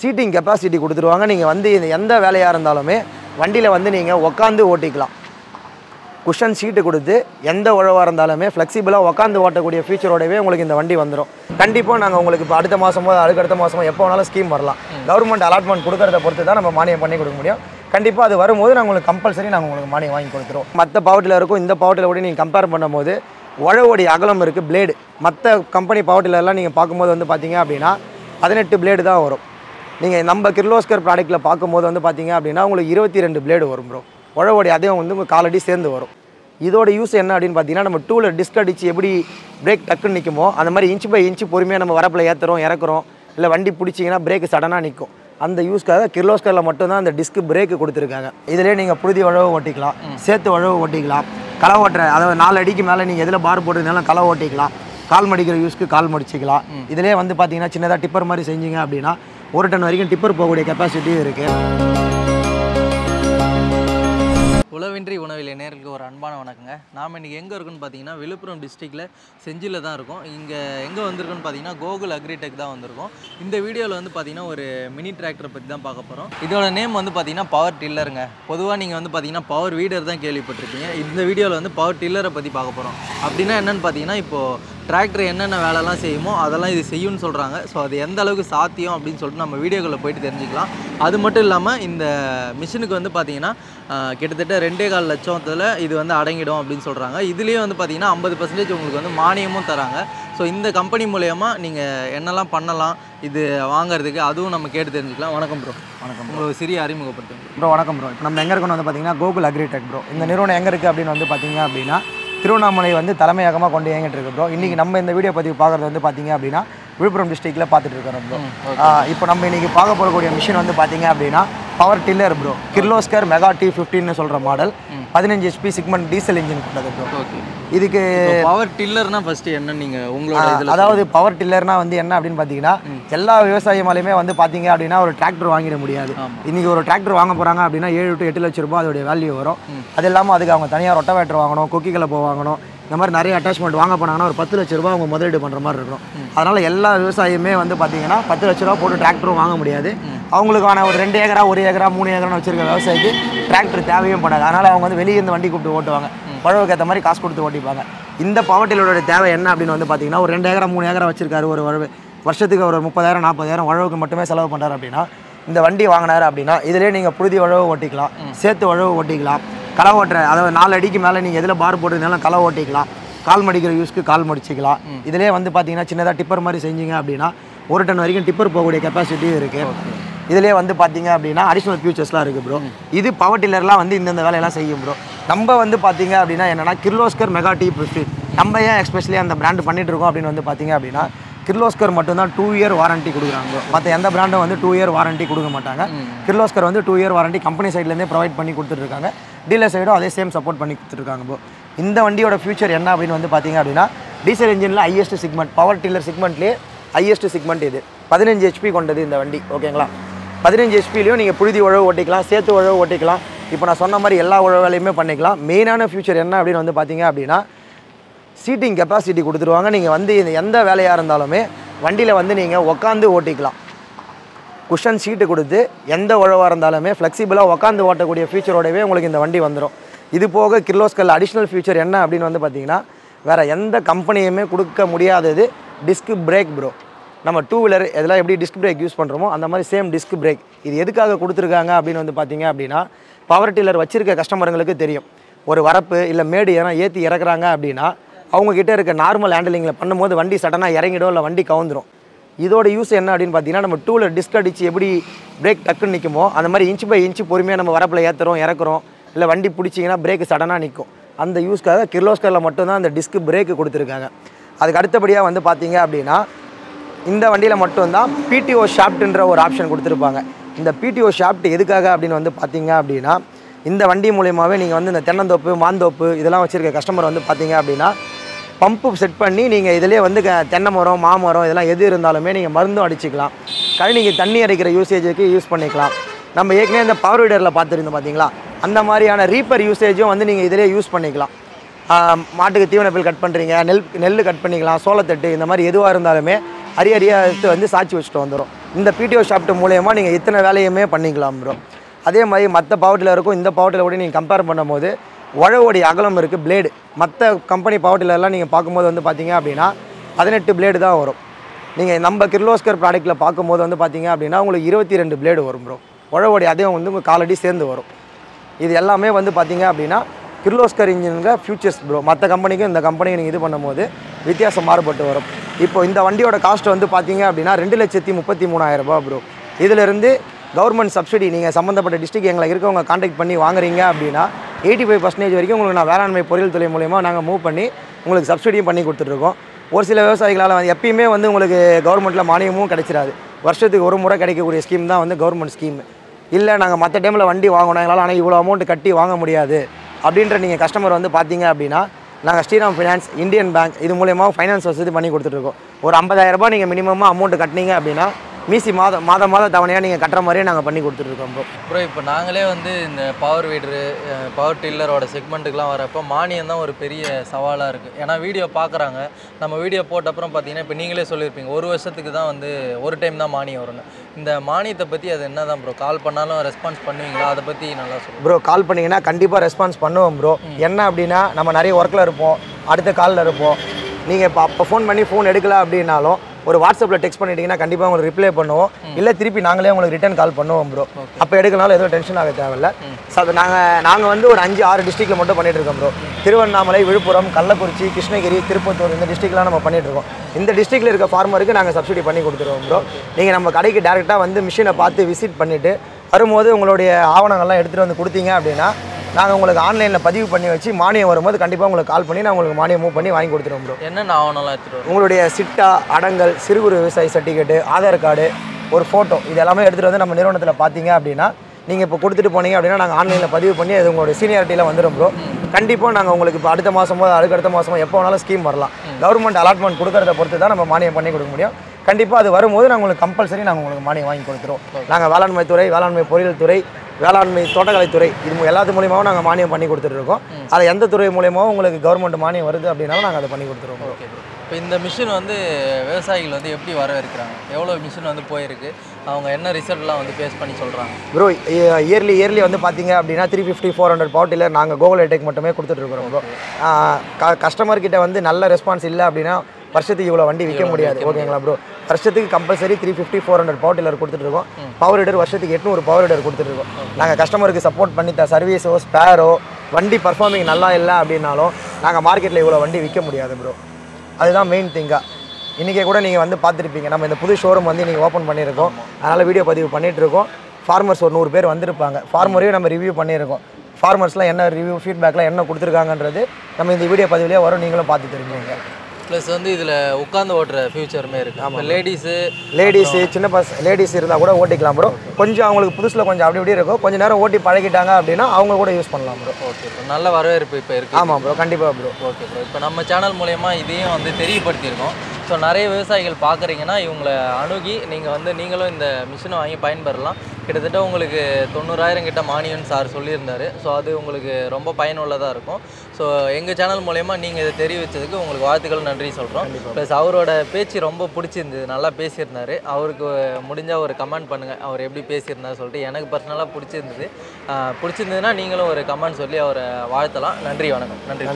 Seating capacity கொடுத்துருவாங்க நீங்கள் வந்து இது எந்த வேலையாக இருந்தாலுமே வண்டியில் வந்து நீங்கள் உட்காந்து ஓட்டிக்கலாம் குஷன் சீட்டு கொடுத்து எந்த உழவாக இருந்தாலுமே ஃப்ளெக்சிபிளாக உட்காந்து ஓட்டக்கூடிய ஃபீச்சரோடவே உங்களுக்கு இந்த வண்டி வந்துடும் கண்டிப்பாக நாங்கள் உங்களுக்கு இப்போ அடுத்த மாதமோ அதுக்கு அடுத்த மாதமோ எப்போ வேணாலும் ஸ்கீம் வரலாம் கவர்மெண்ட் அலாட்மெண்ட் கொடுக்கறத பொறுத்து தான் நம்ம மானியம் பண்ணி கொடுக்க முடியும் கண்டிப்பாக அது வரும்போது நாங்கள் உங்களுக்கு கம்பல்சரி நாங்கள் உங்களுக்கு மானியம் வாங்கி கொடுத்துருவோம் மற்ற பவர் இருக்கும் இந்த பவர் கூட நீங்கள் கம்பேர் பண்ணும்போது உழவோடைய அகலம் இருக்குது பிளேடு மற்ற கம்பெனி பவர் எல்லாம் நீங்கள் பார்க்கும்போது வந்து பார்த்தீங்க அப்படின்னா பதினெட்டு பிளேடு தான் வரும் நீங்கள் நம்ம கிர்லோஸ்கர் ப்ராடக்ட்டில் பார்க்கும்போது வந்து பார்த்தீங்க அப்படின்னா உங்களுக்கு இருபத்தி ரெண்டு பிளேடு வரும் ப்ரோ உழவோடைய அதையும் வந்து உங்கள் காலடி சேர்ந்து வரும் இதோட யூஸ் என்ன அப்படின்னு பார்த்தீங்கன்னா நம்ம டூவில் டிஸ்க் அடிச்சு எப்படி பிரேக் டக்குன்னு நிற்குமோ அந்த மாதிரி இன்ச் பை இன்ச் பொறுமையாக நம்ம வரப்பில் ஏற்றுறோம் இறக்குறோம் இல்லை வண்டி பிடிச்சிங்கன்னா பிரேக் சடனாக நிற்கும் அந்த யூஸ்க்காக கிர்லோஸ்கரில் மட்டும்தான் அந்த டிஸ்க் பிரேக் கொடுத்துருக்காங்க இதிலே நீங்கள் புழுதி உழவு ஓட்டிக்கலாம் சேத்து உழவு ஓட்டிக்கலாம் களை ஓட்டுற அதாவது நாலு அடிக்கு மேலே நீங்கள் எதில் பார் போட்டிருந்தாலும் களை ஓட்டிக்கலாம் கால் மடிக்கிற யூஸ்க்கு கால் மடிச்சிக்கலாம் இதிலே வந்து பார்த்தீங்கன்னா சின்னதாக டிப்பர் மாதிரி செஞ்சீங்க அப்படின்னா ஒரு டன் வரைக்கும் டிப்பர் போகக்கூடிய கெப்பாசிட்டியும் இருக்குது உழவின்றி உணவில் நேர்களுக்கு ஒரு அன்பான வணக்கங்க நாம் இன்றைக்கி எங்கே இருக்கோம்னு பார்த்தீங்கன்னா விழுப்புரம் டிஸ்ட்ரிக்டில் செஞ்சியில் தான் இருக்கோம் இங்கே எங்கே வந்திருக்கோன்னு பார்த்தீங்கன்னா கோகுல் அக்ரிடெக் தான் வந்திருக்கோம் இந்த வீடியோவில் வந்து பார்த்தீங்கன்னா ஒரு மினி டிராக்டரை பற்றி தான் பார்க்க போகிறோம் இதோட நேம் வந்து பார்த்தீங்கன்னா பவர் டில்லருங்க பொதுவாக நீங்கள் வந்து பார்த்தீங்கன்னா பவர் வீடர் தான் கேள்விப்பட்டிருப்பீங்க இந்த வீடியோவில் வந்து பவர் டில்லரை பற்றி பார்க்க போகிறோம் அப்படின்னா என்னென்னு பார்த்தீங்கன்னா இப்போது டிராக்டர் என்னென்ன வேலைலாம் செய்யுமோ அதெல்லாம் இது செய்யும்னு சொல்கிறாங்க ஸோ அது எந்த அளவுக்கு சாத்தியம் அப்படின்னு சொல்லிட்டு நம்ம வீடியோக்குள்ளே போயிட்டு தெரிஞ்சுக்கலாம் அது மட்டும் இல்லாமல் இந்த மிஷினுக்கு வந்து பார்த்தீங்கன்னா ஆஹ், கிட்டத்தட்ட ரெண்டே கால் லட்சத்தில் இது வந்து அடங்கிடும் அப்படின்னு சொல்கிறாங்க இதுலேயே வந்து பார்த்தீங்கன்னா ஐம்பது பர்சன்டேஜ் உங்களுக்கு வந்து மானியமும் தராங்க ஸோ இந்த கம்பெனி மூலயமா நீங்கள் என்னெல்லாம் பண்ணலாம் இது வாங்குறதுக்கு அதுவும் நம்ம கேட்டு தெரிஞ்சுக்கலாம் வணக்கம் ப்ரோ வணக்கம் உங்களுக்கு சிறிய அறிமுகப்படுத்துங்க ப்ரோ வணக்கம் ப்ரோ இப்போ நம்ம எங்கே இருக்கோம்னு வந்து பார்த்தீங்கன்னா கோகுல் அக்ரிடெக் ப்ரோ இந்த நிறுவனம் எங்கே இருக்குது அப்படின்னு வந்து பார்த்தீங்க அப்படின்னா திருவண்ணாமலை வந்து தலைமையகமாக கொண்டு இயங்கிட்டு இருக்கு ப்ரோ இன்றைக்கி நம்ம இந்த வீடியோ பதிவு பார்க்குறது வந்து பார்த்தீங்க அப்படின்னா விழுப்புரம் டிஸ்ட்ரிக்ட்டில் பார்த்துட்டு இருக்கிறோம் ப்ரோ இப்போ நம்ம இன்றைக்கி பார்க்க போகக்கூடிய மிஷின் வந்து பார்த்தீங்க அப்படின்னா power tiller bro Kirloskar mega T ஃபிஃப்டின்னு சொல்கிற மாடல் பதினஞ்சு ஹெச்பி சிக்மெண்ட் டீசல் இன்ஜின் கொண்டது ப்ரோ ஓகே இதுக்கு பவர் டில்லர்னா ஃபஸ்ட்டு என்ன நீங்கள் உங்களோட இதில் அதாவது பவர் டில்லர்னா வந்து என்ன அப்படின்னு பார்த்தீங்கன்னா எல்லா விவசாயிமாலையுமே வந்து பார்த்தீங்க அப்படின்னா ஒரு டிராக்டர் வாங்கிட முடியாது இன்னைக்கு ஒரு டிராக்டர் வாங்க போறாங்க அப்படின்னா ஏழு டு எட்டு லட்சம் ரூபாய் அதோடைய வேல்யூ வரும் அது இல்லாமல் அதுக்கு அவங்க தனியாக ரொட்டவேட்டர் வாங்கணும் கொக்கி கலப்பை வாங்கணும் இந்த மாதிரி நிறைய அட்டாச்மெண்ட் வாங்க போனாங்கன்னா ஒரு பத்து லட்ச ரூபாய் அவங்க முதலீடு பண்ணுற மாதிரி இருக்கும் அதனால எல்லா விவசாயியுமே வந்து பார்த்தீங்கன்னா பத்து லட்ச ரூபா போட்டு டிராக்டரும் வாங்க முடியாது அவங்களுக்கான ஒரு ரெண்டு ஏக்கரா ஒரு ஏக்கரா மூணு ஏக்கரான்னு வச்சிருக்க விவசாயிக்கு டிராக்டர் தேவையும் படாது அதனால அவங்க வந்து வெளியே இந்த வண்டி கூப்பிட்டு ஓட்டுவாங்க பழவுக்கு ஏற்ற மாதிரி காசு கொடுத்து ஓட்டிப்பாங்க இந்த பவர் டில்லரோட தேவை என்ன அப்படின்னு வந்து பார்த்தீங்கன்னா ஒரு ரெண்டு ஏக்கரா மூணு ஏக்கரா வச்சிருக்காரு ஒரு உழவு வருஷத்துக்கு ஒரு முப்பதாயிரம் நாற்பதாயிரம் உழவுக்கு மட்டுமே செலவு பண்ணுறாரு அப்படின்னா இந்த வண்டி வாங்கினாரு அப்படின்னா இதிலே நீங்கள் புழுதி உழவு ஓட்டிக்கலாம் சேத்து உழவு ஓட்டிக்கலாம் களை ஓட்டுற அதாவது நாலு அடிக்கு மேலே நீங்கள் எதில் பார் போட்டிருந்தாலும் களை ஓட்டிக்கலாம் கால் மடிக்கிற யூஸ்க்கு கால் மடிச்சிக்கலாம் இதிலே வந்து பார்த்தீங்கன்னா சின்னதாக டிப்பர் மாதிரி செஞ்சீங்க அப்படின்னா ஒரு டன் வரைக்கும் டிப்பர் போகக்கூடிய கெப்பாசிட்டியும் இருக்குது இதிலே வந்து பார்த்தீங்க அப்படின்னா அடிஷ்னல் ஃபியூச்சர்ஸ்லாம் இருக்குது ப்ரோ இது பவர் டில்லர்லாம் வந்து இந்தந்த வேலையெல்லாம் செய்யும் ப்ரோ நம்ம வந்து பார்த்தீங்க அப்படின்னா என்னன்னா கிர்லோஸ்கர் மெகா டி ஃபிஃப்டி நம்ம ஏன் எக்ஸ்பெஷலி அந்த பிராண்ட் பண்ணிட்டு இருக்கோம் அப்படின்னு வந்து பார்த்தீங்க அப்படின்னா கிர்லோஸ்கர் மட்டும்தான் டூ இயர் வாரண்டி கொடுக்குறாங்க மற்ற எந்த பிராண்டும் வந்து டூ இயர் வாரண்டி கொடுக்க மாட்டாங்க கிர்லோஸ்கர் வந்து டூ இயர் வாரண்டி கம்பெனி சைட்லேருந்தே ப்ரொவைட் பண்ணி கொடுத்துட்ருக்காங்க டீலர் சைடும் அதே சேம் சப்போர்ட் பண்ணி கொடுத்துருக்காங்க ப்ரோ இந்த வண்டியோட ஃபியூச்சர் என்ன அப்படின்னு வந்து பார்த்தீங்க அப்படின்னா டீசல் இன்ஜினில் ஹையஸ்ட் சிக்மெண்ட் பவர் டில்லர் சிக்மெண்ட்லேயே ஹையஸ்ட் சிக்மெண்ட் இது பதினஞ்சு ஹெச்பி கொண்டது இந்த வண்டி ஓகேங்களா பதினஞ்சு ஹெச்பிலையும் நீங்கள் புழுதி உழவு ஓட்டிக்கலாம் சேத்து உழவு ஓட்டிக்கலாம் இப்போ நான் சொன்ன மாதிரி எல்லா உழவு வேலையுமே பண்ணிக்கலாம் மெயினான ஃபியூச்சர் என்ன அப்படின்னு வந்து பார்த்தீங்க அப்படின்னா சீட்டிங் கெப்பாசிட்டி கொடுத்துருவாங்க நீங்கள் வந்து இந்த எந்த வேலையாக இருந்தாலுமே வண்டியில் வந்து நீங்கள் உட்காந்து ஓட்டிக்கலாம் குஷன் சீட்டு கொடுத்து எந்த உழவாக இருந்தாலுமே ஃப்ளெக்சிபிளாக உட்காந்து ஓட்டக்கூடிய ஃபீச்சரோடவே உங்களுக்கு இந்த வண்டி வந்துடும் இது போக கிர்லோஸ்கல் அடிஷ்னல் ஃபீச்சர் என்ன அப்படின்னு வந்து பார்த்தீங்கன்னா வேறு எந்த கம்பெனியுமே கொடுக்க முடியாதது டிஸ்க் பிரேக் ப்ரோ நம்ம டூ வீலர் இதெல்லாம் எப்படி டிஸ்க் பிரேக் யூஸ் பண்ணுறோமோ அந்த மாதிரி சேம் டிஸ்க் பிரேக் இது எதுக்காக கொடுத்துருக்காங்க அப்படின்னு வந்து பார்த்தீங்க அப்படின்னா பவர் டில்லர் வச்சிருக்க கஸ்டமருங்களுக்கு தெரியும் ஒரு வரப்பு இல்லை மேடு ஏன்னா ஏற்றி இறக்குறாங்க அப்படின்னா அவங்க கிட்ட இருக்க நார்மல் ஹேண்டலிங்கில் பண்ணும்போது வண்டி சடனாக இறங்கிடும் இல்லை வண்டி கவுந்துரும் இதோட யூஸ் என்ன அப்படின்னு பார்த்தீங்கன்னா நம்ம டூவில் டிஸ்க் அடிச்சு எப்படி பிரேக் டக்குன்னு நிற்குமோ அந்த மாதிரி இன்ச் பை இன்ச் பொறுமையாக நம்ம வரப்பில் ஏற்றுறோம் இறக்குறோம் இல்லை வண்டி பிடிச்சிங்கன்னா பிரேக் சடனாக நிற்கும் அந்த யூஸ்க்காக கிர்லோஸ்கரில் மட்டும்தான் அந்த டிஸ்க் பிரேக் கொடுத்துருக்காங்க அதுக்கு அடுத்தபடியாக வந்து பார்த்தீங்க அப்படின்னா இந்த வண்டியில் மட்டும்தான் பிடிஓ ஷாப்ட்ன்ற ஒரு ஆப்ஷன் கொடுத்துருப்பாங்க இந்த பிடிஓ ஷாப்ட் எதுக்காக அப்படின்னு வந்து பார்த்தீங்க அப்படின்னா இந்த வண்டி மூலியமாகவே நீங்கள் வந்து இந்த தென்னந்தோப்பு மாந்தோப்பு இதெல்லாம் வச்சுருக்க கஸ்டமர் வந்து பார்த்தீங்க அப்படின்னா பம்பு செட் பண்ணி நீங்கள் இதிலே வந்து க- தென்னை மரம் மாமரம் இதெல்லாம் எது இருந்தாலுமே நீங்கள் மருந்தும் அடிச்சுக்கலாம் கழனிக்கு தண்ணி அரைக்கிற யூசேஜுக்கு யூஸ் பண்ணிக்கலாம் நம்ம ஏற்கனவே இந்த பவர் வீடரில் பார்த்துருந்தோம் பார்த்தீங்களா அந்த மாதிரியான ரீப்பர் யூசேஜும் வந்து நீங்கள் இதிலே யூஸ் பண்ணிக்கலாம் ஆஹ் மாட்டுக்கு தீவன பில் கட் பண்ணுறீங்க நெல் நெல் கட் பண்ணிக்கலாம் சோளத்தட்டு இந்த மாதிரி எதுவாக இருந்தாலுமே அரி அரியா எடுத்து வந்து சாட்சி வச்சுட்டு வந்துடும் இந்த பிடிஓ ஷாப்ட் மூலயமா நீங்கள் இத்தனை வேலையுமே பண்ணிக்கலாம் ப்ரோ அதே மாதிரி மற்ற பவர்ட்டில் இருக்கும் இந்த பவர்ட்டில் கூட நீங்கள் கம்பேர் பண்ணும்போது உழவோடைய அகலம் இருக்குது பிளேடு மற்ற கம்பெனி பவர்ட்டில் எல்லாம் நீங்கள் பார்க்கும்போது வந்து பார்த்தீங்க அப்படின்னா பதினெட்டு பிளேடு தான் வரும் நீங்கள் நம்ம கிர்லோஸ்கர் ப்ராடக்ட்டில் பார்க்கும்போது வந்து பார்த்தீங்க அப்படின்னா உங்களுக்கு இருபத்தி ரெண்டு பிளேடு வரும் ப்ரோ உழவோடைய அதே வந்து உங்கள் காலடி சேர்ந்து வரும் இது எல்லாமே வந்து பார்த்தீங்க அப்படின்னா கிர்லோஸ்கர் இன்ஜினுங்க ஃபியூச்சர்ஸ் ப்ரோ மற்ற கம்பெனிக்கும் இந்த கம்பெனிக்கு நீங்கள் இது பண்ணும்போது வித்தியாசம் மாறுபட்டு வரும் இப்போ இந்த வண்டியோட காஸ்ட் வந்து பார்த்தீங்க அப்படின்னா ரெண்டு லட்சத்தி முப்பத்தி மூணாயிரம் ரூபாய் ப்ரோ இதிலிருந்து கவர்மெண்ட் சப்சிடி நீங்கள் சம்மந்தப்பட்ட டிஸ்ட்ரிக் எங்களை இருக்கவங்க காண்டாக்ட் பண்ணி வாங்குறீங்க அப்படின்னா எயிட்டி ஃபைவ் பர்சன்டேஜ் வரைக்கும் உங்களுக்கு நான் வேளாண்மை பொறியியல் துறை மூலயமா நாங்கள் மூவ் பண்ணி உங்களுக்கு சப்சிடியும் பண்ணி கொடுத்துட்ருக்கோம் ஒரு சில விவசாயிகளால் வந்து எப்பயுமே வந்து உங்களுக்கு கவர்மெண்ட்டில் மானியமும் கிடைச்சிடாது வருஷத்துக்கு ஒரு முறை கிடைக்கக்கூடிய ஸ்கீம் தான் வந்து கவர்மெண்ட் ஸ்கீம் இல்லை நாங்கள் மற்ற டைமில் வண்டி வாங்கணும் எங்களால் ஆனால் இவ்வளோ அமௌண்ட் கட்டி வாங்க முடியாது அப்படின்ற நீங்கள் கஸ்டமர் வந்து பார்த்தீங்க அப்படின்னா நாங்கள் ஸ்ரீராம் ஃபினான்ஸ் இந்தியன் பேங்க் இது மூலயமா ஃபைனான்ஸ் வசதி பண்ணி கொடுத்துட்ருக்கோம் ஒரு 50000 ரூபாய் நீங்கள் மினிமமாக அமௌண்ட் கட்டினீங்க அப்படின்னா மீசி மாதம் மாதம் மாதம் தவணையாக நீங்கள் கட்டுற மாதிரியே நாங்கள் பண்ணி கொடுத்துட்ருக்கோம் ப்ரோ ப்ரோ இப்போ நாங்களே வந்து இந்த பவர் வீடரு பவர் டில்லரோட செக்மெண்ட்டுக்குலாம் வரப்போ மானியம் தான் ஒரு பெரிய சவாலாக இருக்குது ஏன்னா வீடியோ பார்க்குறாங்க நம்ம வீடியோ போட்ட அப்புறம் பார்த்தீங்கன்னா இப்போ நீங்களே சொல்லியிருப்பீங்க ஒரு வருஷத்துக்கு தான் வந்து ஒரு டைம் தான் மானியம் வரும்னு இந்த மானியத்தை பற்றி அது என்ன தான் ப்ரோ கால் பண்ணாலும் ரெஸ்பான்ஸ் பண்ணுவீங்களா அதை பற்றி நல்லா சொல்லுங்கள் ப்ரோ கால் பண்ணீங்கன்னா கண்டிப்பாக ரெஸ்பான்ஸ் பண்ணுவோம் ப்ரோ என்ன அப்படின்னா நம்ம நிறைய ஒர்க்கில் இருப்போம் அடுத்த காலில் இருப்போம் நீங்கள் இப்போ அப்போ ஃபோன் பண்ணி ஃபோன் எடுக்கல அப்படின்னாலும் ஒரு வாட்ஸ்அப்பில் டெக்ஸ்ட் பண்ணிட்டீங்கன்னா கண்டிப்பாக உங்களுக்கு ரிப்ளை பண்ணுவோம் இல்லை திருப்பி நாங்களே உங்களுக்கு ரிட்டர்ன் கால் பண்ணுவோம் ப்ரோ அப்போ எடுக்கனாலும் எதுவும் டென்ஷன் ஆக தேவையில்ல ஸோ நாங்கள் நாங்கள் வந்து ஒரு அஞ்சு ஆறு டிஸ்ட்ரிக்ட்ல மட்டும் பண்ணிட்டு இருக்கோம் ப்ரோ திருவண்ணாமலை விழுப்புரம் கள்ளக்குறிச்சி கிருஷ்ணகிரி திருப்பத்தூர் இந்த டிஸ்ட்ரிக்ட்லாம் நம்ம பண்ணிட்டு இருக்கோம் இந்த டிஸ்ட்ரிக்ட்ல இருக்க ஃபார்மருக்கு நாங்கள் சப்சிடி பண்ணி கொடுத்துருவோம் ப்ரோ நீங்கள் நம்ம கடைக்கு டேரெக்டாக வந்து மிஷினை பார்த்து விசிட் பண்ணிவிட்டு வரும்போது உங்களுடைய ஆவணங்கள்லாம் எடுத்துகிட்டு வந்து கொடுத்தீங்க அப்படின்னா நாங்கள் உங்களுக்கு ஆன்லைனில் பதிவு பண்ணி வச்சு மானியம் வரும்போது கண்டிப்பாக உங்களுக்கு கால் பண்ணி நான் உங்களுக்கு மானியம் மூவ் பண்ணி வாங்கி கொடுத்துருவோம் ப்ரோ என்னென்ன ஆவணம்லாம் எடுத்துகிட்டு வரும் உங்களுடைய சிட்டா அடங்கல் சிறு குறு விவசாயி சர்டிஃபிகேட்டு ஆதார் கார்டு ஒரு ஃபோட்டோ இது எல்லாமே எடுத்துகிட்டு வந்து நம்ம நிறுவனத்தில் பார்த்தீங்க அப்படின்னா நீங்கள் இப்போ கொடுத்துட்டு போனீங்க அப்படின்னா நாங்கள் ஆன்லைனில் பதிவு பண்ணி அது உங்களுடைய சீனியாரிட்டியில் வந்துடும் ப்ரோ கண்டிப்பாக நாங்கள் உங்களுக்கு இப்போ அடுத்த மாதமோ அதுக்கு அடுத்த மாதமோ எப்போ வேணாலும் ஸ்கீம் வரலாம் கவர்மெண்ட் அலாட்மெண்ட் கொடுக்கறத பொறுத்து தான் நம்ம மானியம் பண்ணி கொடுக்க முடியும் கண்டிப்பாக அது வரும்போது நாங்கள் உங்களுக்கு கம்பல்சரி நாங்கள் உங்களுக்கு மானியம் வாங்கி கொடுத்துருவோம் நாங்கள் வேளாண்மை துறை வேளாண்மை பொறியியல் துறை வேளாண்மை தோட்டக்கலைத்துறை இது மூ- எல்லாத்து மூலியமாகவும் நாங்கள் மானியம் பண்ணி கொடுத்துட்ருக்கோம் அது எந்த துறை மூலியமாகவும் உங்களுக்கு கவர்மெண்ட் மானியம் வருது அப்படின்னாலும் நாங்கள் அதை பண்ணி கொடுத்துருவோம் bro. ஓகே ப்ரோ இப்போ இந்த மிஷின் வந்து விவசாயிகள் வந்து எப்படி வரவேற்கிறாங்க எவ்வளோ மிஷின் வந்து போயிருக்கு அவங்க என்ன ரிசல்ட்லாம் வந்து ஃபேஸ் பண்ணி சொல்கிறாங்க ப்ரோ இயர்லி இயர்லி வந்து பார்த்தீங்க அப்படின்னா three fifty four hundred bottle நாங்கள் கோகுல் ஐடெக் மட்டுமே கொடுத்துட்ருக்குறோம் ப்ரோ கஸ்டமர் கிட்ட வந்து நல்ல ரெஸ்பான்ஸ் இல்லை அப்படின்னா வருஷத்துக்கு இவ்வளோ வண்டி விற்க முடியாது ஓகேங்களா ப்ரோ வருஷத்துக்கு compulsory three fifty four hundred power tiller கொடுத்துட்ருக்கோம் பவர் ஹீடர் வருஷத்துக்கு எட்நூறு பவர் ஹீடர் கொடுத்துட்ருக்கோம் நாங்கள் கஸ்டமருக்கு சப்போர்ட் பண்ணி த சர்வீஸோ ஸ்பேரோ வண்டி பர்ஃபார்மிங் நல்லா இல்லை அப்படின்னாலும் நாங்கள் மார்க்கெட்டில் இவ்வளோ வண்டி விற்க முடியாது ப்ரோ அதுதான் மெயின் திங்காக இன்றைக்கி கூட நீங்கள் வந்து பார்த்துருப்பீங்க நம்ம இந்த புது ஷோரூம் வந்து நீங்கள் ஓப்பன் பண்ணியிருக்கோம் அதனால் வீடியோ பதிவு பண்ணிட்டு இருக்கோம் ஃபார்மர்ஸ் ஒரு நூறு பேர் வந்திருப்பாங்க ஃபார்மரையும் நம்ம ரிவ்யூ பண்ணியிருக்கோம் ஃபார்மர்ஸ்லாம் என்ன ரிவ்யூ ஃபீட்பேக்லாம் என்ன கொடுத்துருக்காங்கன்றது நம்ம இந்த வீடியோ பதிவுலேயே வரும் நீங்களும் பார்த்து தெரிஞ்சுங்க ப்ளஸ் வந்து இதில் உட்காந்து ஓட்டுற ஃபியூச்சருமே இருக்குது இப்போ லேடிஸு லேடிஸு சின்ன பஸ் லேடிஸ் இருந்தால் கூட ஓட்டிக்கலாம் ப்ரோ கொஞ்சம் அவங்களுக்கு புதுசில் கொஞ்சம் அப்படி இப்படி இருக்கும் கொஞ்சம் நேரம் ஓட்டி பழகிட்டாங்க அப்படின்னா அவங்க கூட யூஸ் பண்ணலாம் ப்ரோ ஓகே ப்ரோ நல்ல வரவேற்பு இப்போ இருக்குது ஆமாம் ப்ரோ கண்டிப்பாக ப்ரோ ஓகே ப்ரோ இப்போ நம்ம சேனல் மூலயமா இதையும் வந்து தெரியப்படுத்தியிருக்கோம் ஸோ நிறைய விவசாயிகள் பார்க்குறீங்கன்னா இவங்களை அணுகி நீங்கள் வந்து நீங்களும் இந்த மிஷினை வாங்கி பயன்பெறலாம் கிட்டத்தட்ட உங்களுக்கு தொண்ணூறாயிரம் கிட்ட மானியன் சார் சொல்லியிருந்தாரு ஸோ அது உங்களுக்கு ரொம்ப பயனுள்ளதாக இருக்கும் ஸோ எங்கள் சேனல் மூலயமா நீங்கள் இதை தெரிவித்ததுக்கு உங்களுக்கு வாழ்த்துக்கள் நன்றி சொல்கிறோம் ப்ளஸ் அவரோட பேச்சு ரொம்ப பிடிச்சிருந்தது நல்லா பேசியிருந்தாரு அவருக்கு முடிஞ்சால் ஒரு கமெண்ட் பண்ணுங்கள் அவர் எப்படி பேசியிருந்தாரு சொல்லிட்டு எனக்கு பர்சனலாக பிடிச்சிருந்தது ஆஹ் பிடிச்சிருந்ததுன்னா நீங்களும் ஒரு கமெண்ட் சொல்லி அவரை வாழ்த்தலாம் நன்றி வணக்கம் நன்றி